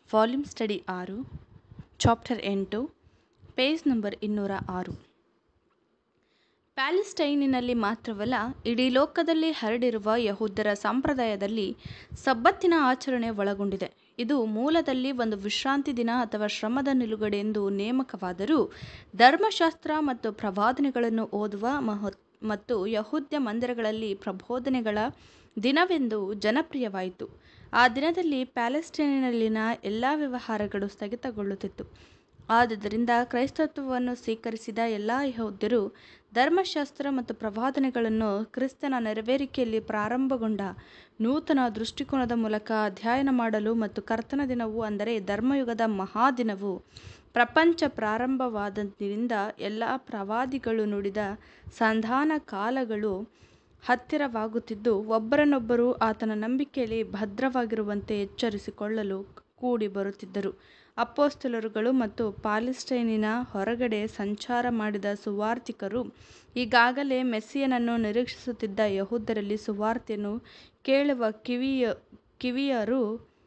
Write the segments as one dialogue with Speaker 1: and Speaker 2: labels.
Speaker 1: Volume study ಆರು chapter ಎಂಟು page number ಇನ್ನೂರ ಆರು ಪ್ಯಾಲೆಸ್ಟೈನಿನಲ್ಲಿ ಮಾತ್ರವಲ್ಲ ಇಡೀ ಲೋಕದಲ್ಲಿ ಹರಡಿರುವ ಯಹೂದ್ಯರ ಸಂಪ್ರದಾಯದಲ್ಲಿ ಸಬ್ಬತ್ತಿನ ಆಚರಣೆ ಒಳಗೊಂಡಿದೆ ಇದು ಮೂಲದಲ್ಲಿ ಒಂದು ವಿಶ್ರಾಂತಿ ದಿನ ಅಥವಾ ಶ್ರಮದ ನಿಲುಗಡೆ ಎಂದು ನೇಮಕವಾದರೂ ಧರ್ಮಶಾಸ್ತ್ರ ಮತ್ತು ಪ್ರವಾದನೆಗಳನ್ನು ಓದುವ ಮಹತ್ ಮತ್ತು ಯಹೂದ್ಯ ಮಂದಿರಗಳಲ್ಲಿ ಪ್ರಬೋಧನೆಗಳ ದಿನವೆಂದು ಜನಪ್ರಿಯವಾಯಿತು ಆ ದಿನದಲ್ಲಿ ಪ್ಯಾಲೆಸ್ಟೈನಿನಲ್ಲಿನ ಎಲ್ಲ ವ್ಯವಹಾರಗಳು ಸ್ಥಗಿತಗೊಳ್ಳುತ್ತಿತ್ತು ಆದುದರಿಂದ ಕ್ರೈಸ್ತತ್ವವನ್ನು ಸ್ವೀಕರಿಸಿದ ಎಲ್ಲ ಯಹೂದ್ಯರು ಧರ್ಮಶಾಸ್ತ್ರ ಮತ್ತು ಪ್ರವಾದನೆಗಳನ್ನು ಕ್ರಿಸ್ತನ ನೆರವೇರಿಕೆಯಲ್ಲಿ ಪ್ರಾರಂಭಗೊಂಡ ನೂತನ ದೃಷ್ಟಿಕೋನದ ಮೂಲಕ ಅಧ್ಯಯನ ಮಾಡಲು ಮತ್ತು ಕರ್ತನ ದಿನವು ಅಂದರೆ ಧರ್ಮಯುಗದ ಮಹಾದಿನವು ಪ್ರಪಂಚ ಪ್ರಾರಂಭವಾದಂದಿನಿಂದ ಎಲ್ಲ ಪ್ರವಾದಿಗಳು ನುಡಿದ ಸಂಧಾನ ಕಾಲಗಳು ಹತ್ತಿರವಾಗುತ್ತಿದ್ದು ಒಬ್ಬರನ್ನೊಬ್ಬರು ಆತನ ನಂಬಿಕೆಯಲ್ಲಿ ಭದ್ರವಾಗಿರುವಂತೆ ಎಚ್ಚರಿಸಿಕೊಳ್ಳಲು ಕೂಡಿ ಬರುತ್ತಿದ್ದರು ಅಪೊಸ್ತಲರುಗಳು ಮತ್ತು ಪಾಲೆಸ್ಟೈನಿನ ಹೊರಗಡೆ ಸಂಚಾರ ಮಾಡಿದ ಸುವಾರ್ತಿಕರು ಈಗಾಗಲೇ ಮೆಸ್ಸಿಯನನ್ನು ನಿರೀಕ್ಷಿಸುತ್ತಿದ್ದ ಯಹೂದ್ಯರಲ್ಲಿ ಸುವಾರ್ತೆಯನ್ನು ಕೇಳುವ ಕಿವಿಯ ಕಿವಿಯರು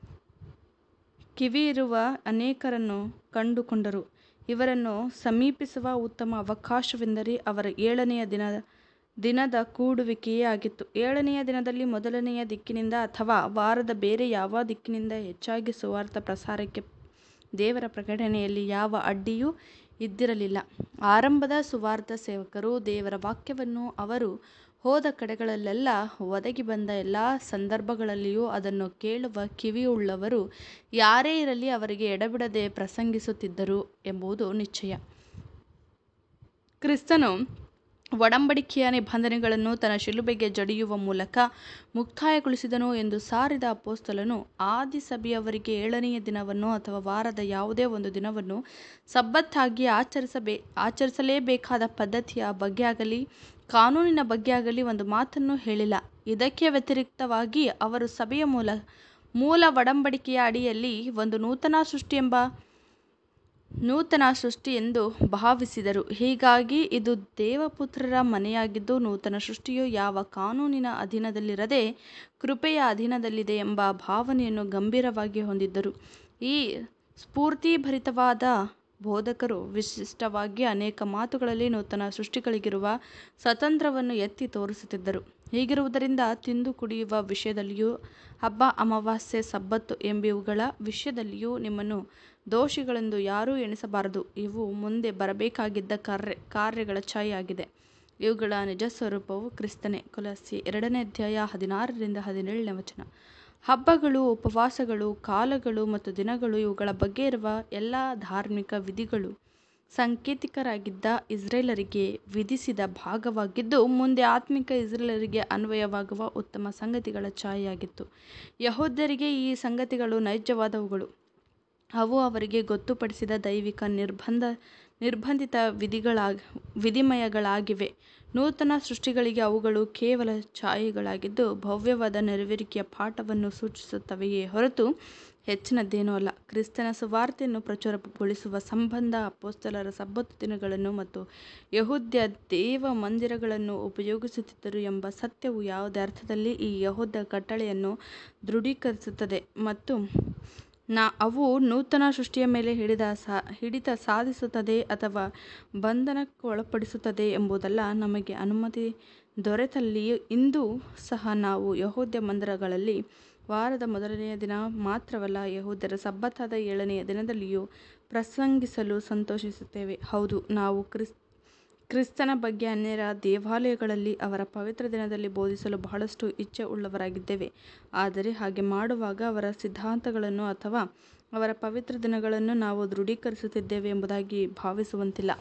Speaker 1: ಕಿವಿಯಿರುವ ಅನೇಕರನ್ನು ಕಂಡುಕೊಂಡರು ಇವರನ್ನು ಸಮೀಪಿಸುವ ಉತ್ತಮ ಅವಕಾಶವೆಂದರೆ ಅವರ ಏಳನೆಯ ದಿನ ದಿನದ ಕೂಡುವಿಕೆಯೇ ಆಗಿತ್ತು ಏಳನೆಯ ದಿನದಲ್ಲಿ ಮೊದಲನೆಯ ದಿಕ್ಕಿನಿಂದ ಅಥವಾ ವಾರದ ಬೇರೆ ಯಾವ ದಿಕ್ಕಿನಿಂದ ಹೆಚ್ಚಾಗಿ ಸುವಾರ್ಥ ಪ್ರಸಾರಕ್ಕೆ ದೇವರ ಪ್ರಕಟಣೆಯಲ್ಲಿ ಯಾವ ಅಡ್ಡಿಯೂ ಇದ್ದಿರಲಿಲ್ಲ ಆರಂಭದ ಸುವಾರ್ಥ ಸೇವಕರು ದೇವರ ವಾಕ್ಯವನ್ನು ಅವರು ಹೋದ ಕಡೆಗಳಲ್ಲೆಲ್ಲ ಒದಗಿ ಬಂದ ಎಲ್ಲ ಸಂದರ್ಭಗಳಲ್ಲಿಯೂ ಅದನ್ನು ಕೇಳುವ ಕಿವಿಯುಳ್ಳವರು ಯಾರೇ ಇರಲಿ ಅವರಿಗೆ ಎಡೆಬಿಡದೆ ಪ್ರಸಂಗಿಸುತ್ತಿದ್ದರು ಎಂಬುದು ನಿಶ್ಚಯ ಕ್ರಿಸ್ತನು ಒಡಂಬಡಿಕೆಯ ನಿಬಂಧನೆಗಳನ್ನು ತನ್ನ ಶಿಲುಬೆಗೆ ಜಡಿಯುವ ಮೂಲಕ ಮುಕ್ತಾಯಗೊಳಿಸಿದನು ಎಂದು ಸಾರಿದ ಅಪೊಸ್ತಲನು ಆದಿಸಭೆಯವರಿಗೆ ಏಳನೆಯ ದಿನವನ್ನು ಅಥವಾ ವಾರದ ಯಾವುದೇ ಒಂದು ದಿನವನ್ನು ಸಬ್ಬತ್ತಾಗಿ ಆಚರಿಸಬೇ ಆಚರಿಸಲೇಬೇಕಾದ ಪದ್ಧತಿಯ ಬಗ್ಗೆ ಆಗಲಿ ಕಾನೂನಿನ ಬಗ್ಗೆ ಆಗಲಿ ಒಂದು ಮಾತನ್ನೂ ಹೇಳಿಲ್ಲ ಇದಕ್ಕೆ ವ್ಯತಿರಿಕ್ತವಾಗಿ ಅವರು ಸಭೆಯ ಮೂಲ ಮೂಲ ಒಡಂಬಡಿಕೆಯ ಅಡಿಯಲ್ಲಿ ಒಂದು ನೂತನ ಸೃಷ್ಟಿ ಎಂಬ ನೂತನ ಸೃಷ್ಟಿ ಎಂದು ಭಾವಿಸಿದರು ಹೀಗಾಗಿ ಇದು ದೇವಪುತ್ರರ ಮನೆಯಾಗಿದ್ದು ನೂತನ ಸೃಷ್ಟಿಯು ಯಾವ ಕಾನೂನಿನ ಅಧೀನದಲ್ಲಿರದೆ ಕೃಪೆಯ ಅಧೀನದಲ್ಲಿದೆ ಎಂಬ ಭಾವನೆಯನ್ನು ಗಂಭೀರವಾಗಿ ಹೊಂದಿದ್ದರು ಈ ಸ್ಫೂರ್ತಿಭರಿತವಾದ ಬೋಧಕರು ವಿಶಿಷ್ಟವಾಗಿ ಅನೇಕ ಮಾತುಗಳಲ್ಲಿ ನೂತನ ಸೃಷ್ಟಿಗಳಿಗಿರುವ ಸ್ವಾತಂತ್ರ್ಯವನ್ನು ಎತ್ತಿ ತೋರಿಸುತ್ತಿದ್ದರು ಹೀಗಿರುವುದರಿಂದ ತಿಂದು ಕುಡಿಯುವ ವಿಷಯದಲ್ಲಿಯೂ ಹಬ್ಬ ಅಮಾವಾಸ್ಯೆ ಸಬ್ಬತ್ತು ಎಂಬಿವುಗಳ ವಿಷಯದಲ್ಲಿಯೂ ನಿಮ್ಮನ್ನು ದೋಷಿಗಳೆಂದು ಯಾರೂ ಎಣಿಸಬಾರದು ಇವು ಮುಂದೆ ಬರಬೇಕಾಗಿದ್ದ ಕಾರ್ಯ ಕಾರ್ಯಗಳ ಛಾಯೆಯಾಗಿದೆ ಇವುಗಳ ನಿಜ ಸ್ವರೂಪವು ಕ್ರಿಸ್ತನೇ ಕೊಲಸ್ಸೆ ಎರಡನೇ ಅಧ್ಯಾಯ ಹದಿನಾರರಿಂದ ಹದಿನೇಳನೇ ವಚನ ಹಬ್ಬಗಳು ಉಪವಾಸಗಳು ಕಾಲಗಳು ಮತ್ತು ದಿನಗಳು ಇವುಗಳ ಬಗ್ಗೆ ಇರುವ ಎಲ್ಲ ಧಾರ್ಮಿಕ ವಿಧಿಗಳು ಸಾಂಕೇತಿಕರಾಗಿದ್ದ ಇಸ್ರೇಲರಿಗೆ ವಿಧಿಸಿದ ಭಾಗವಾಗಿದ್ದು ಮುಂದೆ ಆತ್ಮಿಕ ಇಸ್ರೇಲರಿಗೆ ಅನ್ವಯವಾಗುವ ಉತ್ತಮ ಸಂಗತಿಗಳ ಛಾಯೆಯಾಗಿತ್ತು ಯಹೂದ್ಯರಿಗೆ ಈ ಸಂಗತಿಗಳು ನೈಜವಾದವುಗಳು ಅವು ಅವರಿಗೆ ಗೊತ್ತುಪಡಿಸಿದ ದೈವಿಕ ನಿರ್ಬಂಧ ನಿರ್ಬಂಧಿತ ವಿಧಿಗಳಾಗ ವಿಧಿಮಯಗಳಾಗಿವೆ ನೂತನ ಸೃಷ್ಟಿಗಳಿಗೆ ಅವುಗಳು ಕೇವಲ ಛಾಯೆಗಳಾಗಿದ್ದು ಭವ್ಯವಾದ ನೆರವೇರಿಕೆಯ ಪಾಠವನ್ನು ಸೂಚಿಸುತ್ತವೆಯೇ ಹೊರತು ಹೆಚ್ಚಿನದ್ದೇನೂ ಅಲ್ಲ ಕ್ರಿಸ್ತನ ಸುವಾರ್ತೆಯನ್ನು ಪ್ರಚುರಗೊಳಿಸುವ ಸಂಬಂಧ ಅಪೊಸ್ತಲರ ಸಬ್ಬತ್ತು ದಿನಗಳನ್ನು ಮತ್ತು ಯಹೂದ್ಯ ದೇವ ಮಂದಿರಗಳನ್ನು ಉಪಯೋಗಿಸುತ್ತಿದ್ದರು ಎಂಬ ಸತ್ಯವು ಯಾವುದೇ ಅರ್ಥದಲ್ಲಿ ಈ ಯಹೂದ್ಯ ಕಟ್ಟಳೆಯನ್ನು ದೃಢೀಕರಿಸುತ್ತದೆ ಮತ್ತು ನಾ ಅವು ನೂತನ ಸೃಷ್ಟಿಯ ಮೇಲೆ ಹಿಡಿದ ಸಾ ಹಿಡಿತ ಸಾಧಿಸುತ್ತದೆ ಅಥವಾ ಬಂಧನಕ್ಕೊಳಪಡಿಸುತ್ತದೆ ಎಂಬುದಲ್ಲ ನಮಗೆ ಅನುಮತಿ ದೊರೆತಲ್ಲಿಯೂ ಇಂದೂ ಸಹ ನಾವು ಯಹೂದ್ಯ ಮಂದಿರಗಳಲ್ಲಿ ವಾರದ ಮೊದಲನೆಯ ದಿನ ಮಾತ್ರವಲ್ಲ ಯಹೂದ್ಯರ ಸಬ್ಬತ್ತಾದ ಏಳನೆಯ ದಿನದಲ್ಲಿಯೂ ಪ್ರಸಂಗಿಸಲು ಸಂತೋಷಿಸುತ್ತೇವೆ ಹೌದು ನಾವು ಕ್ರಿಸ್ ಕ್ರಿಸ್ತನ ಬಗ್ಗೆ ಅನ್ಯರ ದೇವಾಲಯಗಳಲ್ಲಿ ಅವರ ಪವಿತ್ರ ದಿನದಲ್ಲಿ ಬೋಧಿಸಲು ಬಹಳಷ್ಟು ಇಚ್ಛೆ ಉಳ್ಳವರಾಗಿದ್ದೇವೆ ಆದರೆ ಹಾಗೆ ಮಾಡುವಾಗ ಅವರ ಸಿದ್ಧಾಂತಗಳನ್ನು ಅಥವಾ ಅವರ ಪವಿತ್ರ ದಿನಗಳನ್ನು ನಾವು ದೃಢೀಕರಿಸುತ್ತಿದ್ದೇವೆ ಎಂಬುದಾಗಿ ಭಾವಿಸುವಂತಿಲ್ಲ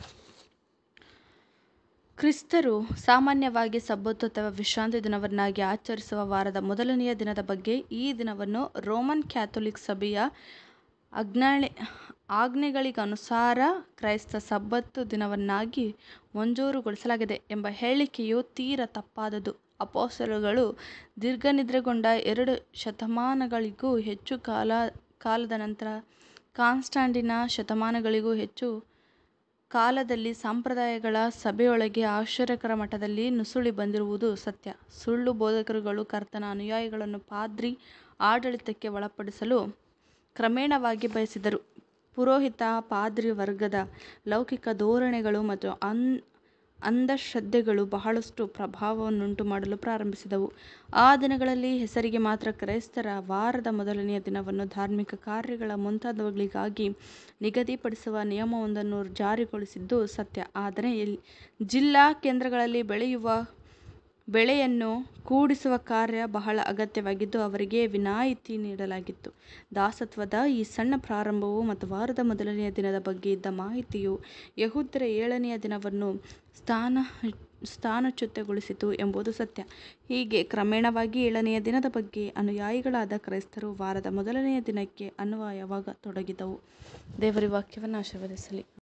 Speaker 1: ಕ್ರಿಸ್ತರು ಸಾಮಾನ್ಯವಾಗಿ ಸಬ್ಬತ್ತು ಅಥವಾ ವಿಶ್ರಾಂತಿ ದಿನವನ್ನಾಗಿ ಆಚರಿಸುವ ವಾರದ ಮೊದಲನೆಯ ದಿನದ ಬಗ್ಗೆ ಈ ದಿನವನ್ನು ರೋಮನ್ ಕ್ಯಾಥೋಲಿಕ್ ಸಭೆಯ ಅಜ್ಞಾಳೆ ಆಜ್ಞೆಗಳಿಗನುಸಾರ ಕ್ರೈಸ್ತ ಸಬ್ಬತ್ತು ದಿನವನ್ನಾಗಿ ಮಂಜೂರುಗೊಳಿಸಲಾಗಿದೆ ಎಂಬ ಹೇಳಿಕೆಯು ತೀರ ತಪ್ಪಾದದು ಅಪೊಸ್ತಲರುಗಳು ದೀರ್ಘನಿದ್ರೆಗೊಂಡ ಎರಡು ಶತಮಾನಗಳಿಗೂ ಹೆಚ್ಚು ಕಾಲ ಕಾಲದ ನಂತರ ಕಾನ್ಸ್ಟಾಂಟಿನ ಶತಮಾನಗಳಿಗೂ ಹೆಚ್ಚು ಕಾಲದಲ್ಲಿ ಸಂಪ್ರದಾಯಗಳ ಸಭೆಯೊಳಗೆ ಆಶ್ಚರ್ಯಕರ ಮಟ್ಟದಲ್ಲಿ ನುಸುಳಿ ಬಂದಿರುವುದು ಸತ್ಯ ಸುಳ್ಳು ಬೋಧಕರುಗಳು ಕರ್ತನ ಅನುಯಾಯಿಗಳನ್ನು ಪಾದ್ರಿ ಆಡಳಿತಕ್ಕೆ ಒಳಪಡಿಸಲು ಕ್ರಮೇಣವಾಗಿ ಬಯಸಿದರು. ಪುರೋಹಿತ, ಪಾದ್ರಿ ವರ್ಗದ ಲೌಕಿಕ ಧೋರಣೆಗಳು ಮತ್ತು ಅಂಧಶ್ರದ್ಧೆಗಳು ಬಹಳಷ್ಟು ಪ್ರಭಾವವನ್ನುಂಟುಮಾಡಲು ಪ್ರಾರಂಭಿಸಿದವು. ಆ ದಿನಗಳಲ್ಲಿ ಹೆಸರಿಗೆ ಮಾತ್ರ ಕ್ರೈಸ್ತರ ವಾರದ ಮೊದಲನೆಯ ದಿನವನ್ನು ಧಾರ್ಮಿಕ ಕಾರ್ಯಗಳ ಮುಂತಾದವುಗಳಿಗಾಗಿ ನಿಗದಿಪಡಿಸುವ ನಿಯಮವೊಂದನ್ನು ಜಾರಿಗೊಳಿಸಿದ್ದು ಸತ್ಯ. ಆದರೆ ಜಿಲ್ಲಾ ಕೇಂದ್ರಗಳಲ್ಲಿ ಬೆಳೆಯನ್ನು ಕೂಡಿಸುವ ಕಾರ್ಯ ಬಹಳ ಅಗತ್ಯವಾಗಿದ್ದು ಅವರಿಗೆ ವಿನಾಯಿತಿ ನೀಡಲಾಗಿತ್ತು. ದಾಸತ್ವದ ಈ ಸಣ್ಣ ಪ್ರಾರಂಭವು ಮತ್ತು ವಾರದ ಮೊದಲನೆಯ ದಿನದ ಬಗ್ಗೆ ಇದ್ದ ಮಾಹಿತಿಯು ಯೆಹೂದ್ಯರ ಏಳನೆಯ ದಿನವನ್ನು ಸ್ಥಾನಚ್ಯುತಗೊಳಿಸಿತು ಎಂಬುದು ಸತ್ಯ. ಹೀಗೆ ಕ್ರಮೇಣವಾಗಿ ಏಳನೆಯ ದಿನದ ಬಗ್ಗೆ ಅನುಯಾಯಿಗಳಾದ ಕ್ರೈಸ್ತರು ವಾರದ ಮೊದಲನೆಯ ದಿನಕ್ಕೆ ಅನ್ವಯವಾಗತೊಡಗಿದವು. ದೇವರು ಈ ವಾಕ್ಯವನ್ನು ಆಶೀರ್ವದಿಸಲಿ.